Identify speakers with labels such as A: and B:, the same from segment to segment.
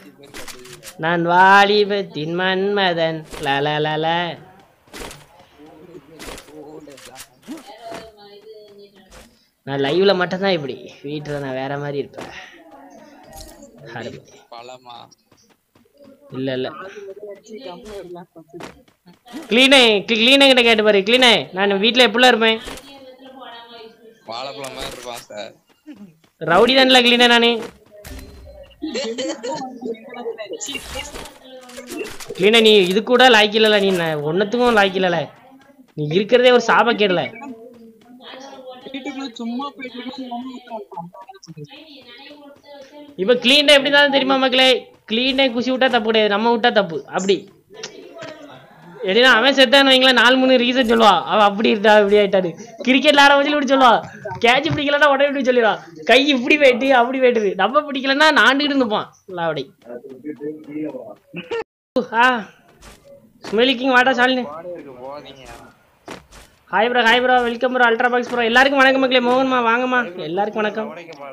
A: நான் வாலிபத்தின் மன்மதன் லலலல நான் லைவ்ல மட்டும்தான் இப்படி வீட்டில் நான் வேற மாதிரி இருப்பேன் அருமை.
B: பழமா
A: இல்ல இல்ல கிளீனே கிளீனே கிட்ட கேட்டு பாரு கிளீனே நான் வீட்ல எப்படிலாம் இருப்பேன்
B: வாழைப்பழம் மாதிரி இருப்பான் சார்
A: ரவுடி தான்ல கிளீனே நானு கிளீனே நீ இது கூட லாய்க்கில்லல நீ ந- ஒன்னத்துக்கும் லாய்க்கில்லல நீ இருக்கிறதே ஒரு சாப கேடல
C: வீட்டுக்குள்ள சும்மா போயிட்டு
A: இப்ப கிளீன் எப்படி தான் தெரியுமா மக்களே கிளீனே குசி விட்டா தப்பு கிடையாது நம்ம விட்டா தப்பு அப்படி எப்படின்னா அவன் செத்தான்னு வைங்களேன் நாலு மூணு ரீசன் சொல்லுவான் அவன் அப்படி இருக்கா இப்படி ஆயிட்டாரு கிரிக்கெட்ல ஆட வச்சு இப்படி சொல்லுவான் கேட்ச் பிடிக்கலன்னா உடனே இப்படி சொல்லிடுவான் கை இப்படி போயிட்டு அப்படி போயிட்டு நம்ம பிடிக்கலன்னா நாண்டுகிட்டு நிற்பான் லாவடி ஆ ஸ்மெலிக்கிங் வாட்டா சாலினு
B: இருக்கு போதீங்க
A: hi bro hi bro welcome bro ultra box bro எல்லாருக்கும் வணக்கம் மக்களே மோகன்மா வாங்கம்மா எல்லாருக்கும் வணக்கம்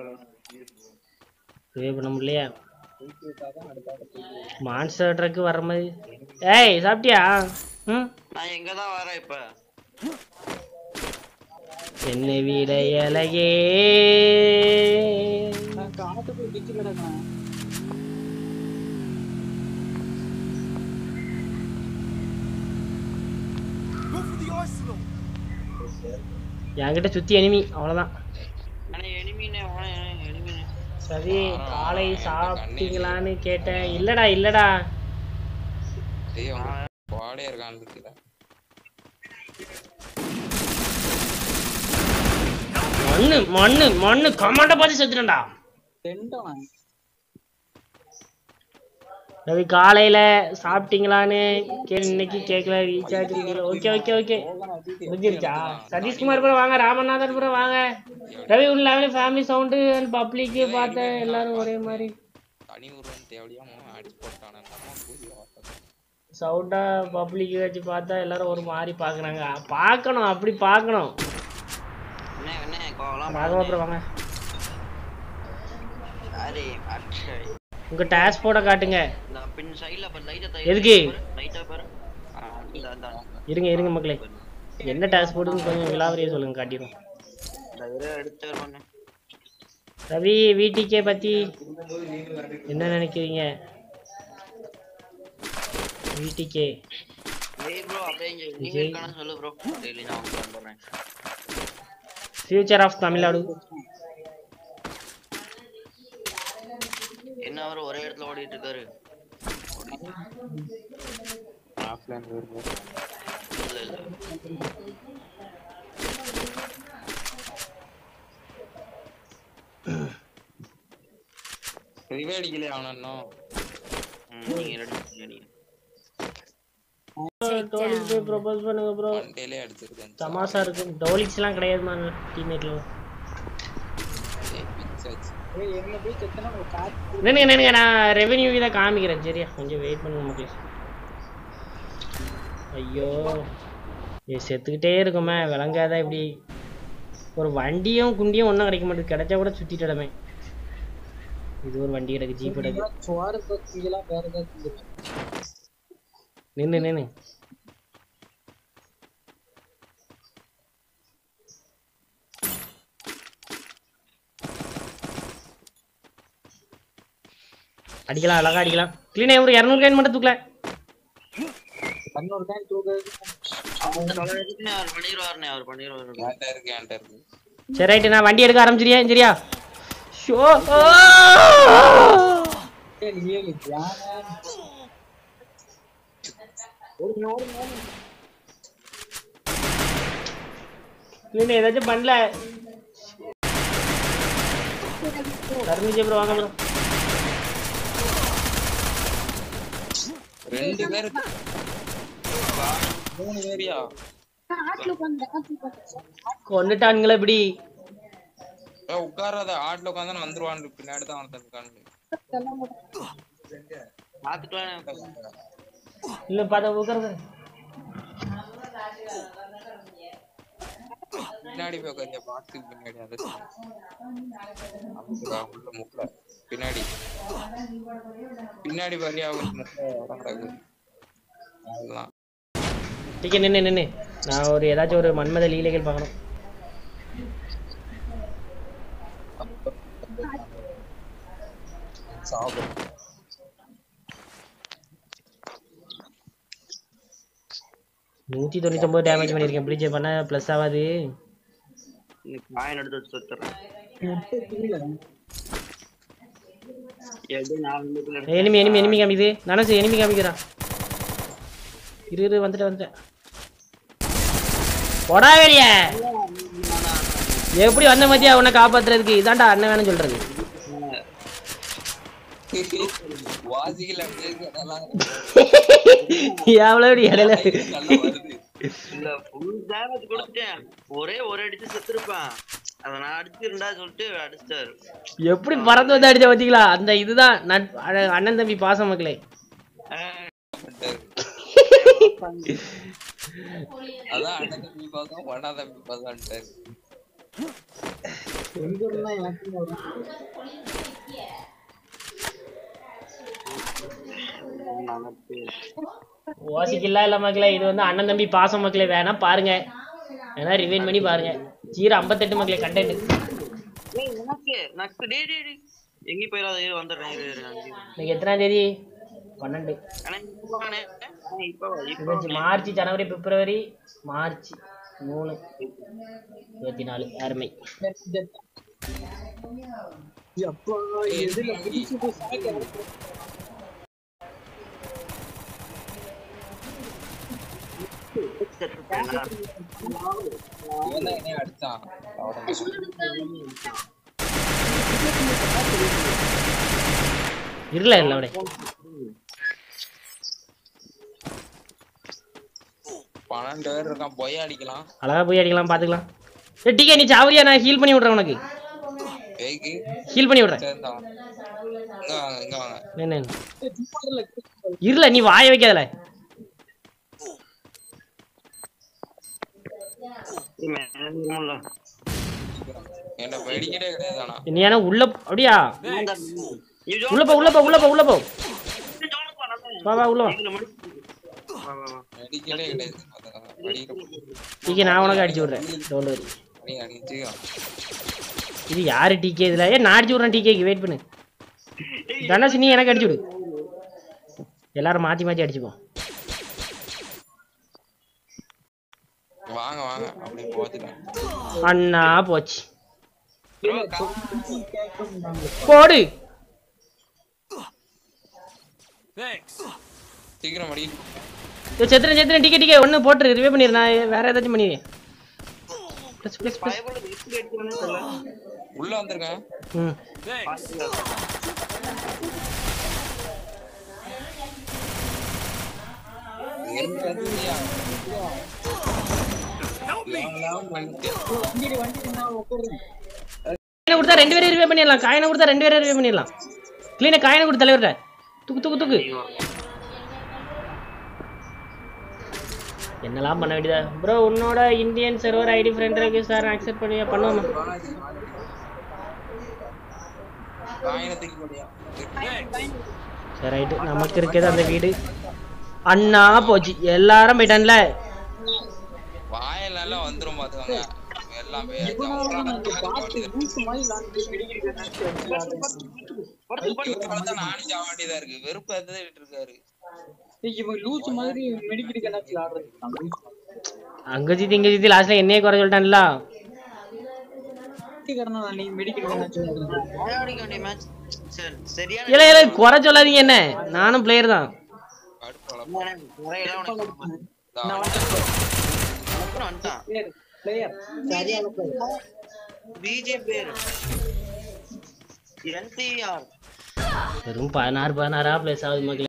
A: இதே பண்ண முடியலையா மான்ஸ்டர் ட்ரக் வர்ற மாதிரி ஏய் சாப்பிட்டியா ம்
D: நான் எங்க தான் வரேன் இப்ப
A: என்னை விட அழகே
C: நான் காட்டுக்குள்ள டிச்சு கிடக்கிறேன்
A: என்கிட்ட சுத்தி எனிமி அவ்வளவுதான்
D: ஆனா எனிமினே எனிமினே
A: சரி காலை சாப்பிட்டீங்களான்னு கேட்டேன் இல்லடா இல்லடா
B: ஐயோ வாடே இருக்கான்னு தெரியல
A: மண்ணு மண்ணு மண்ணு கமாண்ட பார்த்து செத்துட்டேன்டா
C: ரெண்டும்
A: ரவி காலையில சாப்பிட்டீங்களான்னு கே இன்னைக்கு கேட்கல ரீசார்ஜ் ஓகே ஓகே ஓகே முடிஞ்சிருச்சா சதீஷ்குமார் ப்ரோ வாங்க ராமநாதன் ப்ரோ வாங்க ரவி உன் லெவலில் ஃபேமிலி சவுண்டு அண்ட் பப்ளிக்கு பார்த்தேன் எல்லாரும் ஒரே மாதிரி
B: தனி உருவம் தேவையாம அடிச்சு போட்டான நம்ம கூலி வாசல்
A: சவுண்டா பப்ளிக் வச்சு பார்த்தா எல்லாரும் ஒரு மாதிரி பார்க்குறாங்க பார்க்கணும் அப்படி பார்க்கணும்
D: என்ன என்ன கோவலாம்
A: ராகவா ப்ரோ வாங்க
D: அரே அட்சய்
A: உங்க டேஸ் போட காட்டுங்க
D: இந்த பின் சைடுல அப்ப லைட்டா
A: எதுக்கு?
D: லைட்டா பாரு ஆ, இந்த அந்த
A: இருங்க இருங்க மக்களே என்ன டேஸ் போடுன்னு கொஞ்சம் விலாவரியை சொல்லுங்க காட்டிடும்
D: இந்த இதை எடுத்து பண்ணு
A: ரவி வீட்டுக்கே பத்தி என்ன நினைக்கிறீங்க வீட்டுக்கே
D: ஏய் ப்ரோ அப்படியே இங்க நீங்க
A: விஜய்.
D: இருக்கானு சொல்லு ப்ரோ டெய்லி நான் வந்து வந்துடுறேன்
A: ஃபியூச்சர் ஆஃப் தமிழ்நாடு
D: என்ன அவர் ஒரே இடத்துல ஓடிட்டு இருக்காரு
B: ஆஃப்லைன் இருக்கு
D: இல்ல இல்ல
B: ரிவே அடிக்கலையா அவன இன்னும்
D: ம், நீங்க ரெண்டு பேரும் நீங்க
A: டோலிக்ஸ் போய் ப்ரொபோஸ் பண்ணுங்க ப்ரோ
B: ஒன் டேலே அடிச்சிருக்கேன்
A: தமாசா இருக்கு டோலிக்ஸ்லாம் கிடையாதுமா டீம்மேட்ல
C: ஏய் என்ன போய் செத்தனா ஒரு காட்டு
A: நினைங்க நினைங்க நான் ரெவென்யூ இதை காமிக்கிறேன் சரியா கொஞ்சம் வெயிட் பண்ணுங்க மக்களே ஐயோ இது செத்துக்கிட்டே இருக்குமே விளங்காத இப்படி ஒரு வண்டியும் குண்டியும் ஒன்றும் கிடைக்க மாட்டேங்குது கிடைச்சா கூட சுத்திட்டடமே இது ஒரு வண்டி கிடக்கு ஜீப் கிடக்கு
C: சோறு பத்திலாம் வேற ஏதாவது
A: நின்று நின்று அடிக்கலாம் அழகா அடிக்கலாம் கிளீனா ஒரு இரநூறு காயின் மட்டும் தூக்கல
C: பன்னொரு டைம் தூக்குறது
D: அந்த தொலைறதுக்குன்னு அவர் பண்ணிடுவாருண்ணே அவர் பண்ணிடுவாரு
B: என்கிட்ட இருக்கு என்கிட்ட இருக்கு
A: சரி ரைட்டு நான் வண்டி எடுக்க ஆரம்பிச்சிரியா சரியா ஷோ
C: ஏய், நீ ஏழு யானை
A: கிளீனா ஏதாச்சும் பண்ணல கருமிஜி ப்ரோ வாங்க ப்ரோ
B: ரெண்டு பேரு மூணு பேரியா
A: கொண்டுட்டானுங்களே இப்படி
B: ஏய், உட்காராத ஆட்ல உட்காந்து வந்துருவான் பின்னாடி தான் ஒருத்தன் உட்காந்து
D: பாத்துக்கலாம்
A: இல்ல பார்த்தா உட்காருங்க
B: பின்னாடி போய் உட்காந்து பாக்ஸுக்கு பின்னாடி அந்த side. அமுக்குடா, உள்ள முக்குல பின்னாடி பின்னாடி பாரியா அவங்க முக்குல இடம் கிடக்குது அதுதான்
A: டிக்கே நின்று நின்று நான் ஒரு ஏதாச்சும் ஒரு மன்மத லீலைகள் பார்க்கணும்
B: சாப்பிடும்
A: நூற்றி தொண்ணூத்தொம்பது டேமேஜ் பண்ணியிருக்கேன் ப்ளீச் பண்ண ப்ளஸ் ஆகாது
D: இன்னைக்கு காயின் எடுத்து வச்சு சுத்துறேன் எப்படி நான் வந்து
A: எனிமி எனிமி எனிமி காமிக்குது நனசு எனிமி காமிக்கிறான் இரு இரு வந்துட்டேன் வந்துட்டேன் போடா வெளிய எப்படி வந்த மத்தியா உன்னை காப்பாத்துறதுக்கு இதான்டா அண்ணன் வேணும் சொல்றது
B: வாசிக்கல அதெல்லாம்
A: எவ்வளோ இடையில
B: நல்லா வருது
D: இல்ல ஃபுல் டேமேஜ் கொடுத்துட்டேன் ஒரே ஒரு அடிச்சு செத்துருப்பான் அத நான் அடிச்சிருந்தா சொல்லிட்டு அடிச்சிட்டாரு
A: எப்படி பறந்து வந்து அடிச்ச பார்த்தீங்களா அந்த இதுதான் நட்- அழ- அண்ணன் தம்பி பாச மக்களே
B: அதான் அண்ணன் தம்பி பாசம் ஒன்னா தம்பி பாசம்ட்டாரு
C: எங்க இருந்தா எனக்கு வரும்
A: ஓசிக்கெல்லாம் இல்ல மக்களே இது வந்து அண்ணன் தம்பி பாச மக்களே வேணா பாருங்க வேணா ரிவைன் பண்ணி பாருங்க ஜீரோ ஐம்பத்தெட்டு மக்களே கண்டென்ட்
D: ஏய் எனக்கு நக்கு டே டே டே எங்கேயும் போயிடாத இரு வந்துடுறேன் இரு இரு அங்கேயும்.
A: இன்னைக்கு எத்தனாம் தேதி பன்னெண்டு
D: ஆனா இப்போ வானே இப்போ இப்போ
A: இருபத்தி மார்ச் ஜனவரி பிப்ரவரி மார்ச் மூணு இருபத்தி நாலு அருமை
C: எப்பா எதுல புதுசு புதுசா character.
B: இவன் தான் என்னைய அடிச்சான்
A: இருல இல்ல அவடே
B: பன்னெண்டு பேர் இருக்கான் பொய் அடிக்கலாம்
A: அழகா போய் அடிக்கலாம் பாத்துக்கலாம் ஏ டிகே நீ சாவரியா நான் ஹீல் பண்ணி விடுறேன் உனக்கு
B: பேய்க்கு
A: ஹீல் பண்ணி விடுறேன்
B: சேர்ந்தான் இங்க வாங்க இங்க வாங்க
A: என்ன இருல நீ வாய வைக்காதல
B: என்ன வெடிக்கவே கிடையாது ஆனா
A: நீ ஏன்னா உள்ள அப்படியா உள்ள போ உள்ள போ உள்ள போ உள்ள போ வா வா உள்ள வா
B: வெடிக்கவே கிடையாது அதான் வெடிக்கிற
A: டிகே நான் உனக்கு அடிச்சு விடுறேன் டோன்ட் வரி
B: நீ அடிச்சு
A: இது யாரு டிகே இதுல ஏ நான் அடிச்சு விடுறேன் டிகேக்கு வெயிட் பண்ணு தனுஷ் நீ எனக்கு அடிச்சு விடு எல்லாரும் மாத்தி மாத்தி அடிச்சுப்போம்
B: வாங்க வாங்க அப்படி போச்சுக்கலாம்
A: அண்ணா போச்சு போடு
B: சீக்கிரம் மடி
A: ஏய், செத்துறேன் செத்துறேன் டிக்கெட் டிக்கெட் ஒன்று போட்டுரு ரிவே பண்ணிடு நான் வேற ஏதாச்சும் பண்ணிடுறேன் ப்ளஸ் ப்ளஸ் ப்ளஸ்
B: உள்ள வந்திருக்கேன்
A: ம்
B: இருந்து வந்துட்டியா? எவனாவது வந்துட்டு.
C: வண்டிடு வண்டிடு நான் உட்காருங்க
A: காயினை கொடுத்தா ரெண்டு பேரும் ரிவே பண்ணிடலாம் காயினை கொடுத்தா ரெண்டு பேரும் ரிவே பண்ணிடலாம் க்ளீனை காயினை கொடு தலைவர்கிட்ட தூக்கு தூக்கு தூக்கு என்னலாம் பண்ண வேண்டியதா ப்ரோ உன்னோட இந்தியன் சர்வர் ஐடி ஃப்ரெண்ட் இருக்கு சார் அக்செப்ட் பண்ணி பண்ணுவோமா
B: காயினை தூக்கி போடியா.
A: சரி ரைட்டு நமக்கு இருக்குது அந்த வீடு அண்ணா போச்சு எல்லாரும் போயிட்டான்ல
B: வாயில எல்லாம் வந்துரும் பாத்துக்கோங்க எல்லாம் போய்
C: பார்த்து லூசு மாதிரி நான் போய் வெடிக்கிறேன்
B: நானும் சாக வேண்டியதா இருக்கு வெறுப்பு எதிர்த்து இருக்காரு
C: இவன் லூசு மாதிரி மெடிக்கிட்டு கணக்கு ஆடுறது
A: அங்க ஜித்தி இங்க ஜித்தி லாஸ்ட்ல என்னையே குறை சொல்லிட்டான்ல
C: காரணம் நீ மெடிக்கிட்டு கணக்கு
D: விளையாடிக்க வேண்டிய மேட்ச் சரியான
A: இல்ல இல்ல குறை சொல்லாதீங்க என்ன நானும் பிளேயர் தான்
B: கடுப்பளம்
D: முறையெல்லாம் உனக்கு
C: நான்
D: அப்புறம் வந்துட்டான்
C: பிளேயர் பிளேயர் சரியான பிளேயர்
D: பிஜே பேர் என்டிஆர்
A: வெறும் பதினாறு பதினாறா பிளஸ் ஆகுது மக்களே